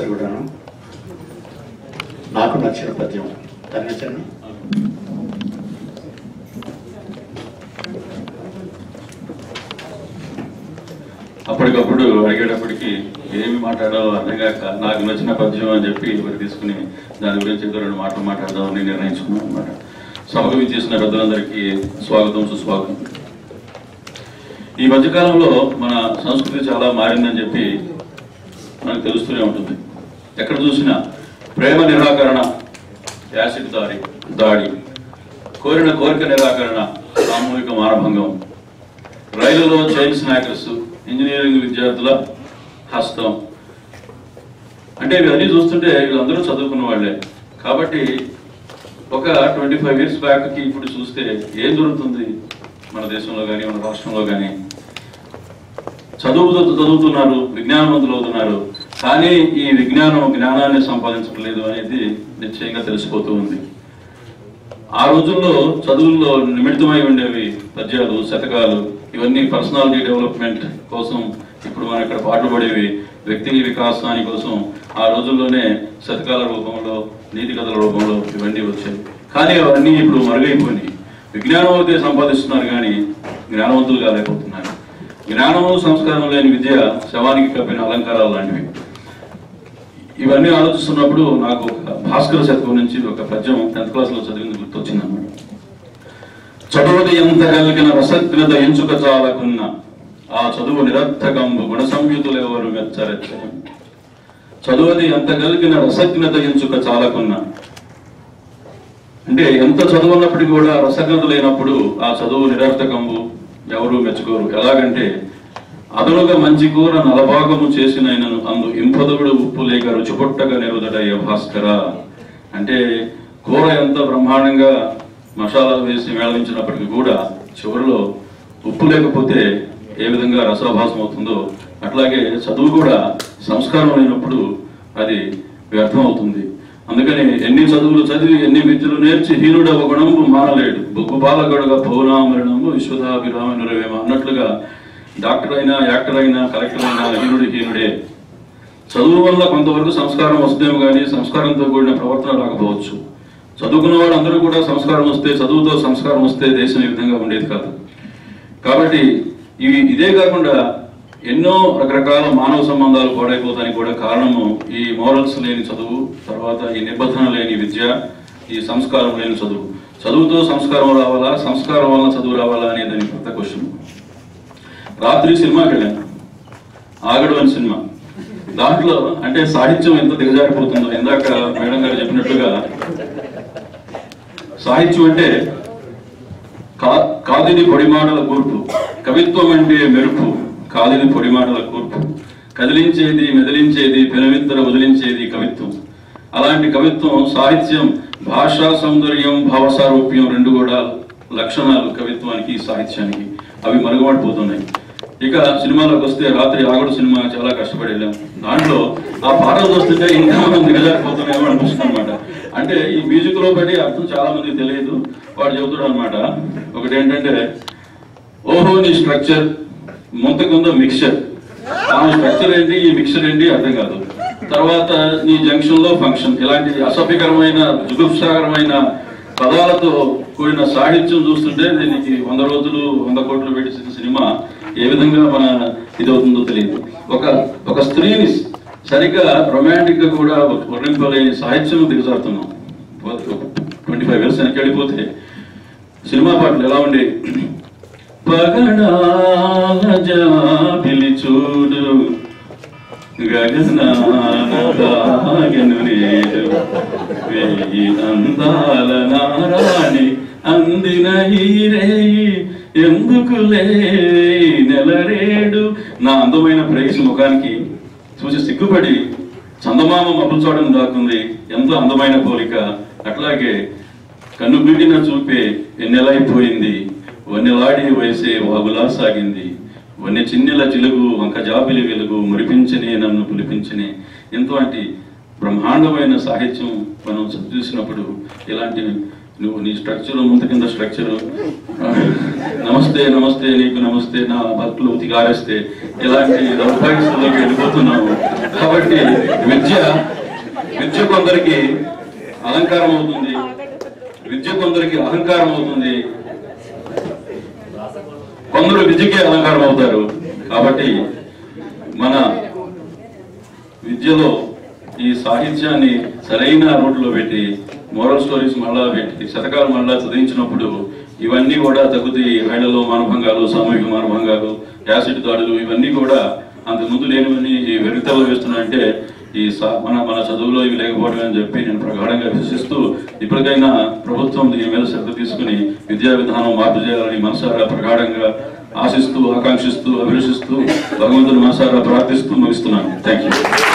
ఇద్దరు కూడాను నాకు నచ్చిన పద్యం తను నచ్చిన అప్పటికప్పుడు అడిగేటప్పటికి ఏమి మాట్లాడాలో అర్థం కాక నాకు నచ్చిన పద్యం అని చెప్పి ఇవరు తీసుకుని దాని గురించి ఏదో రెండు మాటలు మాట్లాడదామని నిర్ణయించుకున్నాను అనమాట సభకు విచ్చేసిన పెద్దలందరికీ స్వాగతం సుస్వాగతం ఈ మధ్యకాలంలో మన సంస్కృతి చాలా మారిందని చెప్పి మనకు తెలుస్తూనే ఉంటుంది ఎక్కడ చూసినా ప్రేమ నిరాకరణ యాసిడ్ దాడి దాడి కోరిన కోరిక నిరాకరణ సామూహిక మానభంగం రైలులో చైన్ స్నాకర్స్ ఇంజనీరింగ్ విద్యార్థుల హస్తం అంటే ఇవన్నీ చూస్తుంటే వీళ్ళందరూ చదువుకున్న వాళ్ళే కాబట్టి ఒక ట్వంటీ ఫైవ్ ఇయర్స్ బ్యాక్కి ఇప్పుడు చూస్తే ఏం జరుగుతుంది మన దేశంలో కానీ మన రాష్ట్రంలో కానీ చదువుతో చదువుతున్నారు విజ్ఞానవంతులు అవుతున్నారు కానీ ఈ విజ్ఞానం జ్ఞానాన్ని సంపాదించట్లేదు అనేది నిశ్చయంగా తెలిసిపోతూ ఉంది ఆ రోజుల్లో చదువుల్లో నిమిడితమై ఉండేవి పద్యాలు శతకాలు ఇవన్నీ పర్సనాలిటీ డెవలప్మెంట్ కోసం ఇప్పుడు మనం ఇక్కడ పాటలు పడేవి వ్యక్తి వికాసాని కోసం ఆ రోజుల్లోనే శతకాల రూపంలో నీతి కథల రూపంలో ఇవన్నీ వచ్చాయి కానీ అవన్నీ ఇప్పుడు మరుగైపోయినాయి విజ్ఞానం అయితే సంపాదిస్తున్నారు కానీ జ్ఞానవంతులు కాలేకపోతున్నారు జ్ఞానము సంస్కారం లేని విద్య శవానికి కప్పిన అలంకారాలు లాంటివి ఇవన్నీ ఆలోచిస్తున్నప్పుడు నాకు ఒక భాస్కర శతకం నుంచి ఒక పద్యం టెన్త్ క్లాస్ లో చదివింది గుర్తొచ్చింది అన్నమాట చదువుది ఎంత కలిగిన రసజ్ఞత ఎంచుక చాలకున్న ఆ చదువు నిరర్థకంబు గుణ సంయుతులు ఎవరు మెచ్చరెచ్చ చదువుది ఎంత కలిగిన రసజ్ఞత ఎంచుక చాలకున్న అంటే ఎంత చదువున్నప్పటికీ కూడా రసజ్ఞత లేనప్పుడు ఆ చదువు నిరర్థకంబు ఎవరు మెచ్చుకోరు ఎలాగంటే అదనుగా మంచి కూర నలభాగము చేసినైనను అందు ఇంపదవుడు ఉప్పు లేక రుచిపొట్టగా నిరుదడయ్య భాస్కర అంటే కూర ఎంత బ్రహ్మాండంగా మసాలా వేసి మేళవించినప్పటికీ కూడా చివరిలో ఉప్పు లేకపోతే ఏ విధంగా రసాభాసం అవుతుందో అట్లాగే చదువు కూడా సంస్కారం లేనప్పుడు అది వ్యర్థం అవుతుంది అందుకని ఎన్ని చదువులు చదివి ఎన్ని విద్యలు నేర్చి హీనుడు ఒక గుణము మానలేడు బొగ్గు పాలగొడగ పౌనామరణము విశ్వదాభిరామ నిరవేమ అన్నట్లుగా డాక్టర్ అయినా యాక్టర్ అయినా కలెక్టర్ అయినా హీనుడి హీనుడే చదువు వల్ల కొంతవరకు సంస్కారం వస్తుందేమో కానీ సంస్కారంతో కూడిన ప్రవర్తన రాకపోవచ్చు చదువుకున్న వాళ్ళందరూ కూడా సంస్కారం వస్తే చదువుతో సంస్కారం వస్తే దేశం ఈ విధంగా ఉండేది కాదు కాబట్టి ఇవి ఇదే కాకుండా ఎన్నో రకరకాల మానవ సంబంధాలు పాడైపోతానికి కూడా కారణము ఈ మోరల్స్ లేని చదువు తర్వాత ఈ నిబద్ధన లేని విద్య ఈ సంస్కారం లేని చదువు చదువుతో సంస్కారం రావాలా సంస్కారం వలన చదువు రావాలా అనేది దాని పెద్ద క్వశ్చన్ రాత్రి సినిమాకి వెళ్ళాను ఆగడు అని సినిమా దాంట్లో అంటే సాహిత్యం ఎంత దిగజారిపోతుందో ఇందాక మేడం గారు చెప్పినట్టుగా సాహిత్యం అంటే కా- కాదిని పొడిమాటల కూర్పు కవిత్వం అంటే మెరుపు కాదిని పొడిమాటల కూర్పు కదిలించేది మెదిలించేది పెనువిత్తర వదిలించేది కవిత్వం అలాంటి కవిత్వం సాహిత్యం భాషా సౌందర్యం భావసారూప్యం రెండు కూడా లక్షణాలు కవిత్వానికి సాహిత్యానికి అవి మరుగుపడిపోతున్నాయి ఇక సినిమాలోకి వస్తే రాత్రి ఆగడు సినిమా చాలా కష్టపడి వెళ్ళాం దాంట్లో ఆ పాటలు చూస్తుంటే ఇంకా మనం దిగజారిపోతున్నామో అనిపిస్తుంది అనమాట అంటే ఈ మ్యూజిక్ లో బట్టి అర్థం చాలా మందికి తెలియదు వాడు చెబుతాడు అనమాట ఒకటి ఏంటంటే ఓహో నీ స్ట్రక్చర్ ముంతకుందో మిక్చర్ ఆ స్ట్రక్చర్ ఏంటి ఈ మిక్చర్ ఏంటి అర్థం కాదు తర్వాత నీ జంక్షన్ లో ఫంక్షన్ ఇలాంటి అసభ్యకరమైన జుగుప్సాకరమైన పదాలతో కూడిన సాహిత్యం చూస్తుంటే దీనికి వంద రోజులు వంద కోట్లు పెట్టిన సినిమా ఏ విధంగా మన ఇదవుతుందో తెలియదు ఒక ఒక స్త్రీని సరిగ్గా రొమాంటిక్ గా కూడా వర్ణింపలేని సాహిత్యం దిగజారుతున్నాం ట్వంటీ ఫైవ్ ఇయర్స్ వెనక్కి వెళ్ళిపోతే సినిమా పాటలు ఎలా ఉండేవి పగడాల జాబిలి చూడు గగనాగను నేడు వెయ్యి అందాల నారాణి అందిన హీరేయి ఎందుకులే నెలరేడు నా అందమైన ప్రేయసి ముఖానికి చూసి సిగ్గుపడి చందమామ మబ్బులు చూడడం దాకుంది ఎంతో అందమైన పోలిక అట్లాగే కన్ను బిడ్డిన చూపే ఎన్నెలైపోయింది వన్నెలాడి వయసే వాగులా సాగింది వన్నె చిన్నెల చిలుగు వంక జాబిలి వెలుగు మురిపించనే నన్ను పులిపించనే ఇటువంటి బ్రహ్మాండమైన సాహిత్యం మనం చూసినప్పుడు ఇలాంటి నువ్వు నీ స్ట్రక్చర్ ముందు కింద స్ట్రక్చర్ నమస్తే నమస్తే నీకు నమస్తే నా బతుకులు ఉతికారేస్తే ఇలాంటి దౌర్భాగ్యంలోకి వెళ్ళిపోతున్నావు కాబట్టి విద్య విద్య కొందరికి అలంకారం అవుతుంది విద్య కొందరికి అహంకారం అవుతుంది కొందరు విద్యకే అలంకారం అవుతారు కాబట్టి మన విద్యలో ఈ సాహిత్యాన్ని సరైన రోడ్లో పెట్టి మోరల్ స్టోరీస్ మళ్ళా పెట్టి శతకాలు మళ్ళా చదివించినప్పుడు ఇవన్నీ కూడా తగ్గుతాయి వేళలో మానభంగాలు సామూహిక మానభంగాలు యాసిడ్ దాడులు ఇవన్నీ కూడా అంతకుముందు లేనివన్నీ ఈ వెరుగుతలో వేస్తున్నాయంటే ఈ సా- మన మన చదువులో ఇవి లేకపోవడం అని చెప్పి నేను ప్రగాఢంగా విశ్వసిస్తూ ఇప్పటికైనా ప్రభుత్వం దీని మీద శ్రద్ధ తీసుకుని విద్యా విధానం మార్పు చేయాలని మనసారా ప్రగాఢంగా ఆశిస్తూ ఆకాంక్షిస్తూ అభిలషిస్తూ భగవంతుని మనసారా ప్రార్థిస్తూ ముగిస్తున్నాను థ్యాంక్ యూ